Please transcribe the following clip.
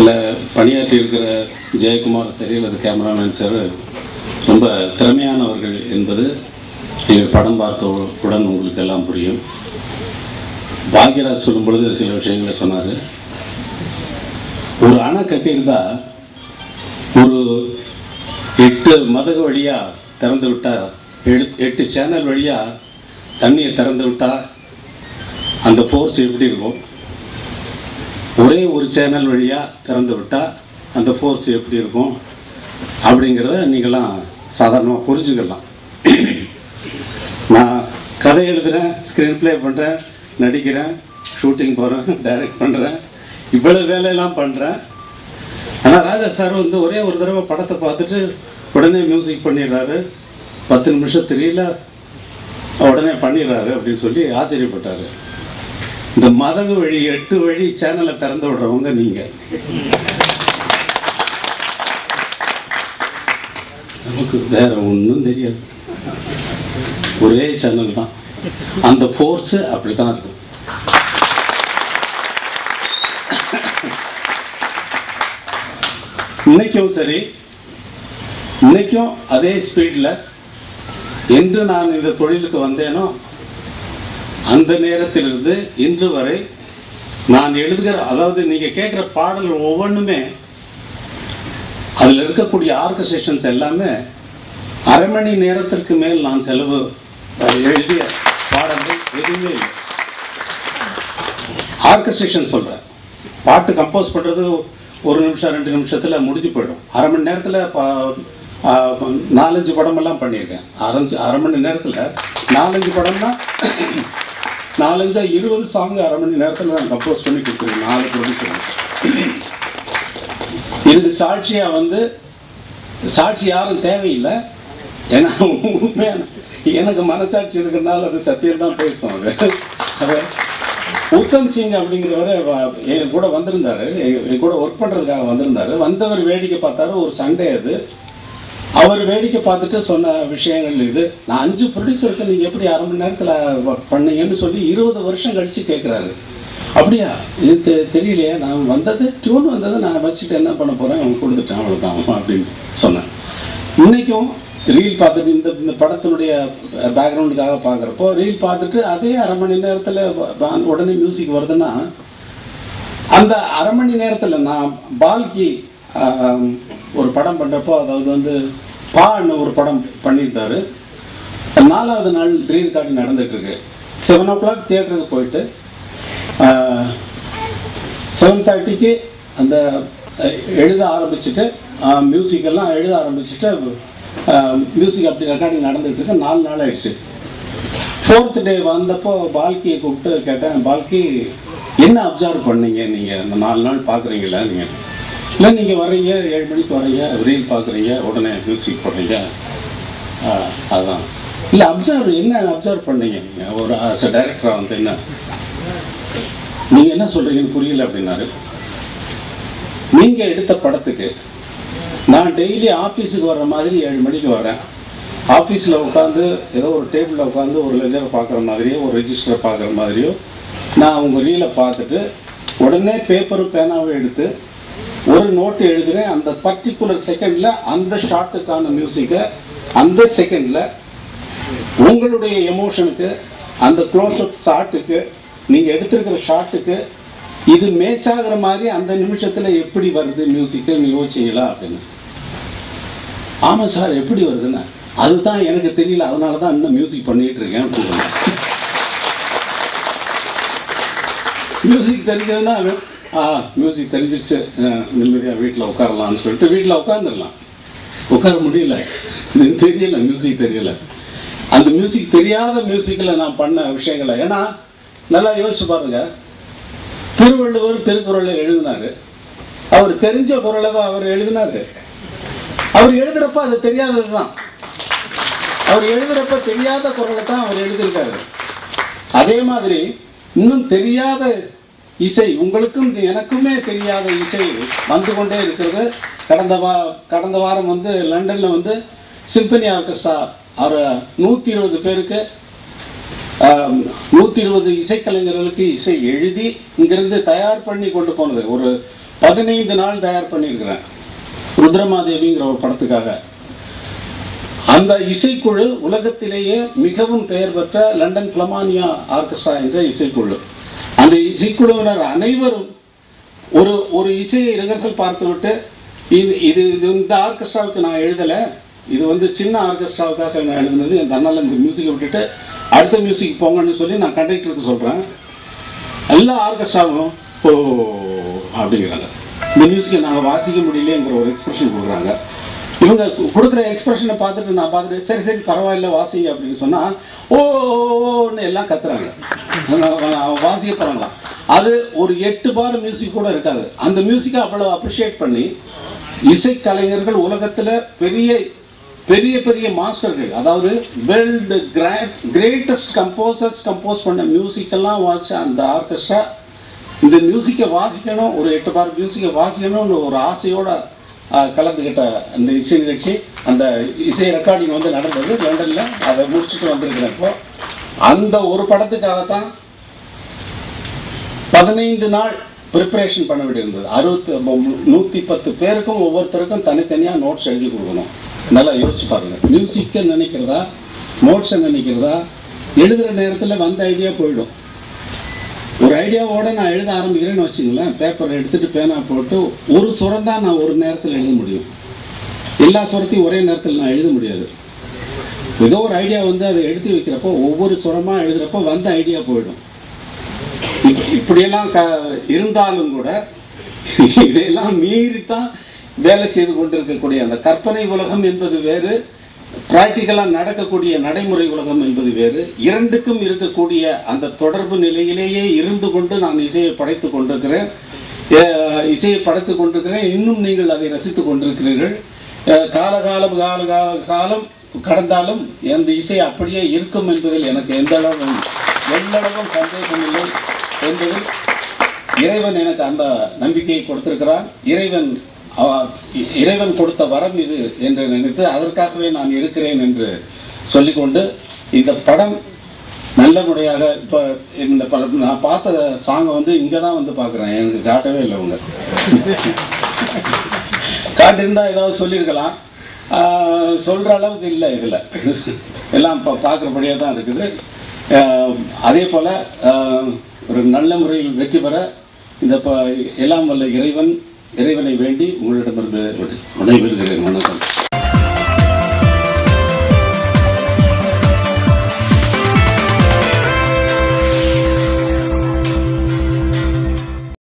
இல்லை பணியாற்றி இருக்கிற ஜெயக்குமார் சரி அல்லது கேமராமேன் சார் ரொம்ப திறமையானவர்கள் என்பது நீங்கள் படம் பார்த்த உ- உடன் உங்களுக்கு எல்லாம் புரியும் பாக்யராஜ் சொல்லும் பொழுது சில விஷயங்களை சொன்னார் ஒரு அணை கட்டியிருந்தா ஒரு எட்டு மதகு வழியாக திறந்து விட்டா எடு எட்டு சேனல் வழியாக தண்ணியை திறந்து விட்டா அந்த ஃபோர்ஸ் எப்படி இருக்கும் ஒரே ஒரு சேனல் வழியாக திறந்து விட்டால் அந்த ஃபோர்ஸ் எப்படி இருக்கும் அப்படிங்கிறத நீங்களாம் சாதாரணமாக புரிஞ்சுக்கலாம் நான் கதை எழுதுகிறேன் ஸ்க்ரீன் ப்ளே பண்ணுறேன் நடிக்கிறேன் ஷூட்டிங் போகிறேன் டைரக்ட் பண்ணுறேன் இவ்வளவு வேலையெல்லாம் பண்ணுறேன் ஆனால் ராஜா சார் வந்து ஒரே ஒரு தடவை படத்தை பார்த்துட்டு உடனே மியூசிக் பண்ணிடுறாரு பத்து நிமிஷம் தெரியல உடனே பண்ணிடுறாரு அப்படின்னு சொல்லி ஆச்சரியப்பட்டார் இந்த மதகு வழி எட்டு வழி சேனலை திறந்து விடுறவங்க நீங்கள் நமக்கு வேற ஒன்றும் தெரியாது ஒரே சேனல் தான் அந்த ஃபோர்ஸு அப்படி தான் இருக்கும் இன்னைக்கும் சரி இன்னைக்கும் அதே ஸ்பீடில் என்று நான் இந்த தொழிலுக்கு வந்தேனோ அந்த நேரத்திலிருந்து இன்று வரை நான் எழுதுகிற அதாவது நீங்கள் கேட்குற பாடல் ஒவ்வொன்றுமே அதில் இருக்கக்கூடிய ஆர்கஸ்ட்ரேஷன்ஸ் எல்லாமே அரை மணி நேரத்திற்கு மேல் நான் செலவு அஹ், எழுதிய பாடல்கள் எதுவுமே இல்லை ஆர்கஸ்ட்ரேஷன் சொல்கிறேன் பாட்டு கம்போஸ் பண்ணுறது ஒரு நிமிஷம் ரெண்டு நிமிஷத்தில் முடிஞ்சு போயிடும் அரை மணி நேரத்தில் நாலஞ்சு படமெல்லாம் பண்ணியிருக்கேன் அரைஞ்சு அரை மணி நேரத்தில் நாலஞ்சு படம்னா நாலஞ்சா இருபது சாங் அரை மணி நேரத்தில் நான் கம்போஸ் பண்ணி கொடுத்துருவேன் நாலு ப்ரொடியூசர் இதுக்கு சாட்சியாக வந்து சாட்சி யாரும் தேவையில்லை ஏன்னா உண்மையான எனக்கு மனசாட்சி இருக்கிறதுனால அது சத்தியம் தான் பேசும் அது அது உத்தம் சிங் அப்படிங்கிறவர் வ- என் கூட வந்திருந்தாரு என் என் கூட ஒர்க் பண்ணுறதுக்காக வந்திருந்தாரு வந்தவர் வேடிக்கை பார்த்தாரு ஒரு சண்டே அது அவர் வேடிக்கை பார்த்துட்டு சொன்ன விஷயங்கள் இது நான் அஞ்சு ப்ரொடியூசருக்கு நீங்கள் எப்படி அரை மணி நேரத்தில் பண்ணீங்கன்னு சொல்லி இருபது வருஷம் கழித்து கேட்குறாரு அப்படியா இது தெ- தெரியலையே நான் வந்தது டியூன் வந்தது நான் வச்சுட்டு என்ன பண்ண போகிறேன் அவங்க கொடுத்துட்டேன் அவ்வளோதான் அப்படின்னு சொன்னேன் இன்றைக்கும் ரீல் பார்த்துட்டு இந்த இந்த படத்தினுடைய பேக்ரவுண்டுக்காக பார்க்குறப்போ ரீல் பார்த்துட்டு அதே அரை மணி நேரத்தில் உடனே மியூசிக் வருதுன்னா அந்த அரை மணி நேரத்தில் நான் பால்கி ஆம், ஒரு படம் பண்ணுறப்போ அதாவது வந்து பான்னு ஒரு படம் பண்ணியிருந்தாரு நாலாவது நாள் ரீ ரெக்கார்டிங் நடந்துகிட்ருக்கு செவன் ஓ கிளாக் தியேட்டருக்கு போயிட்டு செவன் தேர்ட்டிக்கு அந்த அஹ், எழுத ஆரம்பிச்சுட்டு மியூசிக் எல்லாம் எழுத ஆரம்பிச்சுட்டு மியூசிக் அப்படி ரெக்கார்டிங் நடந்துகிட்டு இருக்கு நாலு நாள் ஆயிடுச்சு ஃபோர்த் டே வந்தப்போ பால்கியை கூப்பிட்டு கேட்டேன் பால்கி என்ன அப்சர்வ் பண்ணீங்க நீங்கள் இந்த நாலு நாள் பார்க்குறீங்களா நீங்கள் இல்லை நீங்கள் வர்றீங்க ஏழு மணிக்கு வர்றீங்க ரீல் பார்க்குறீங்க உடனே மியூசிக் போடுறீங்க ஆ, அதான் இல்லை அப்சர்வ் என்ன அப்சர்வ் பண்ணீங்க நீங்கள் ஒரு ஆஸ் அ டைரக்டராக வந்து என்ன நீங்கள் என்ன சொல்கிறீங்கன்னு புரியல அப்படின்னாரு நீங்கள் எடுத்த படத்துக்கு நான் டெய்லி ஆஃபீஸுக்கு வர்ற மாதிரி ஏழு மணிக்கு வர்றேன் ஆஃபீஸில் உட்காந்து ஏதோ ஒரு டேபிளில் உட்காந்து ஒரு லெஜரை பார்க்குற மாதிரியோ ஒரு ரெஜிஸ்டரை பார்க்குற மாதிரியோ நான் உங்கள் ரீலை பார்த்துட்டு உடனே பேப்பரும் பேனாவும் எடுத்து ஒரு நோட்டு எழுதுறேன் அந்த பர்டிகுலர் செகண்டில் அந்த ஷாட்டுக்கான மியூசிக்கை அந்த செகண்டில் உங்களுடைய எமோஷனுக்கு அந்த க்ளோஸ்அப் ஷாட்டுக்கு நீங்கள் எடுத்திருக்கிற ஷாட்டுக்கு இது மேட்ச் ஆகுற மாதிரி அந்த நிமிஷத்தில் எப்படி வருது மியூசிக்கு நீ யோசிச்சிங்களா அப்படின்னு ஆமாம் சார் எப்படி வருதுன்னு அதுதான் எனக்கு தெரியல அதனால தான் இன்னும் மியூசிக் பண்ணிட்டு இருக்கேன் அப்படின்னு சொன்னேன். மியூசிக் தெரிஞ்சதுன்னா அவன், ஆ மியூசிக் தெரிஞ்சிருச்சு நிம்மதியாக வீட்டில் உட்காரலாம்னு சொல்லிட்டு வீட்டில் உட்காந்துடலாம் உட்கார முடியல இது தெரியல மியூசிக் தெரியல அந்த மியூசிக் தெரியாத மியூசிக்கில் நான் பண்ண விஷயங்களை ஏன்னா நல்லா யோசிச்சு பாருங்க திருவள்ளுவர் திருக்குறளை எழுதினாரு அவர் தெரிஞ்ச குரலை அவர் எழுதினாரு அவர் எழுதுறப்ப அது தெரியாதது தான் அவர் எழுதுறப்ப தெரியாத குரலை தான் அவர் எழுதியிருக்காரு அதே மாதிரி இன்னும் தெரியாத இசை உங்களுக்கும் எனக்குமே தெரியாத இசை வந்து கொண்டே இருக்கிறது கடந்த வா கடந்த வாரம் வந்து லண்டனில் வந்து சிம்பனி ஆர்கெஸ்ட்ரா அவர் நூற்றி இருபது பேருக்கு நூற்றி இருபது இசைக்கலைஞர்களுக்கு இசை எழுதி இங்கிருந்து தயார் பண்ணி கொண்டு போனது ஒரு பதினைந்து நாள் தயார் பண்ணியிருக்கிறேன் ருத்ரமாதேவிங்கிற ஒரு படத்துக்காக அந்த இசைக்குழு உலகத்திலேயே மிகவும் பெயர் பெற்ற லண்டன் பிளமானியா ஆர்கெஸ்ட்ரா என்ற இசைக்குழு அந்த இசைக்குழுவினர் அனைவரும் ஒரு ஒரு இசையை ரிஹர்சல் பார்த்துவிட்டு இது இது இது இந்த ஆர்கெஸ்ட்ராவுக்கு நான் எழுதலை இது வந்து சின்ன ஆர்கெஸ்ட்ராவுக்காக நான் எழுதுனது என் தன்னால் இந்த மியூசிக்கை விட்டுட்டு அடுத்த மியூசிக் போங்கன்னு சொல்லி நான் கண்டக்டருக்கு சொல்கிறேன் எல்லா ஆர்கெஸ்ட்ராவும் ஓ அப்படிங்கிறாங்க இந்த மியூசிக்கை நாங்கள் வாசிக்க முடியலையேங்கிற ஒரு எக்ஸ்பிரஷன் கொடுக்குறாங்க இவங்க கு- கொடுக்குற எக்ஸ்பிரஷனை பார்த்துட்டு நான் பார்த்துட்டு சரி சரி பரவாயில்ல வாசி அப்படின்னு சொன்னால் ஓன்னு எல்லாம் கத்துறாங்க நான் அவன் வாசிக்க போகிறாங்களாம் அது ஒரு எட்டு பார் மியூசிக் கூட இருக்காது அந்த மியூசிக்கை அவ்வளோ அப்ரிஷியேட் பண்ணி இசைக்கலைஞர்கள் உலகத்தில் பெரிய பெரிய பெரிய மாஸ்டர்கள் அதாவது world grad greatest composers compose பண்ண மியூசிக்கெல்லாம் வாட்ச அந்த ஆர்கெஸ்ட்ரா இந்த மியூசிக்கை வாசிக்கணும் ஒரு எட்டு பார் மியூசிக்கை வாசிக்கணும்னு ஒரு ஆசையோட ஆஹ், கலந்துக்கிட்ட அந்த இசை நிகழ்ச்சி அந்த இசை ரெக்கார்டிங் வந்து நடந்தது லண்டனில் அதை முடிச்சுட்டு வந்திருக்கிறேன் இப்போ அந்த ஒரு படத்துக்காகத்தான் பதினைந்து நாள் ப்ரிப்பரேஷன் பண்ண வேண்டியிருந்தது அறுபத்தி நூற்றி பத்து பேருக்கும் ஒவ்வொருத்தருக்கும் தனித்தனியாக நோட்ஸ் எழுதி கொடுக்கணும் நல்லா யோசிச்சு பாருங்க மியூசிக்கை நினைக்கிறதா நோட்ஸை நினைக்கிறதா எழுதுகிற நேரத்தில் வந்த ஐடியா போயிடும் ஒரு ஐடியாவோட நான் எழுத ஆரம்பிக்கிறேன்னு வச்சுங்களேன் பேப்பரை எடுத்துகிட்டு பேனா போட்டு ஒரு சுரம் தான் நான் ஒரு நேரத்தில் எழுத முடியும் எல்லா சுரத்தையும் ஒரே நேரத்தில் நான் எழுத முடியாது ஏதோ ஒரு ஐடியா வந்து அதை எடுத்து வைக்கிறப்போ ஒவ்வொரு சுரமாக எழுதுகிறப்போ வந்த ஐடியா போயிடும் இப்ப- இப்படியெல்லாம் க இருந்தாலும் கூட இதையெல்லாம் மீறித்தான் வேலை செய்து கொண்டிருக்கக்கூடிய அந்த கற்பனை உலகம் என்பது வேறு ப்ராக்டிக்கலாக நடக்கக்கூடிய நடைமுறை உலகம் என்பது வேறு இரண்டுக்கும் இருக்கக்கூடிய அந்த தொடர்பு நிலையிலேயே இருந்து கொண்டு நான் இசையை படைத்து கொண்டிருக்கிறேன் அஹ் இசையை படைத்து கொண்டிருக்கிறேன் இன்னும் நீங்கள் அதை ரசித்து கொண்டிருக்கிறீர்கள் அஹ் காலகாலம் கால கால காலம் கடந்தாலும் அந்த இசை அப்படியே இருக்கும் என்பதில் எனக்கு எந்த அளவும் எல்லளவும் சந்தேகம் இல்லை என்பதில் இறைவன் எனக்கு அந்த நம்பிக்கையை கொடுத்திருக்கிறான் இறைவன் அவ- இ- இறைவன் கொடுத்த வரம் இது என்று நினைத்து அதற்காகவே நான் இருக்கிறேன் என்று சொல்லிக்கொண்டு இந்த படம் நல்ல முறையாக இப்போ இந்த படம் நான் பார்த்த சாங்கை வந்து இங்கே தான் வந்து பார்க்குறேன் எனக்கு காட்டவே இல்லை அவங்க காட்டியிருந்தா ஏதாவது சொல்லியிருக்கலாம் சொல்கிற அளவுக்கு இல்லை இதில் எல்லாம் இப்போ பார்க்குறபடியாக தான் இருக்குது ஆஹ் அதே போல் ஒரு நல்ல முறையில் வெற்றி பெற இந்த ப எல்லாம் வல்ல இறைவன் இறைவனை வேண்டி உங்களிடமிருந்து விடை- விடைபெறுகிறேன் வணக்கம்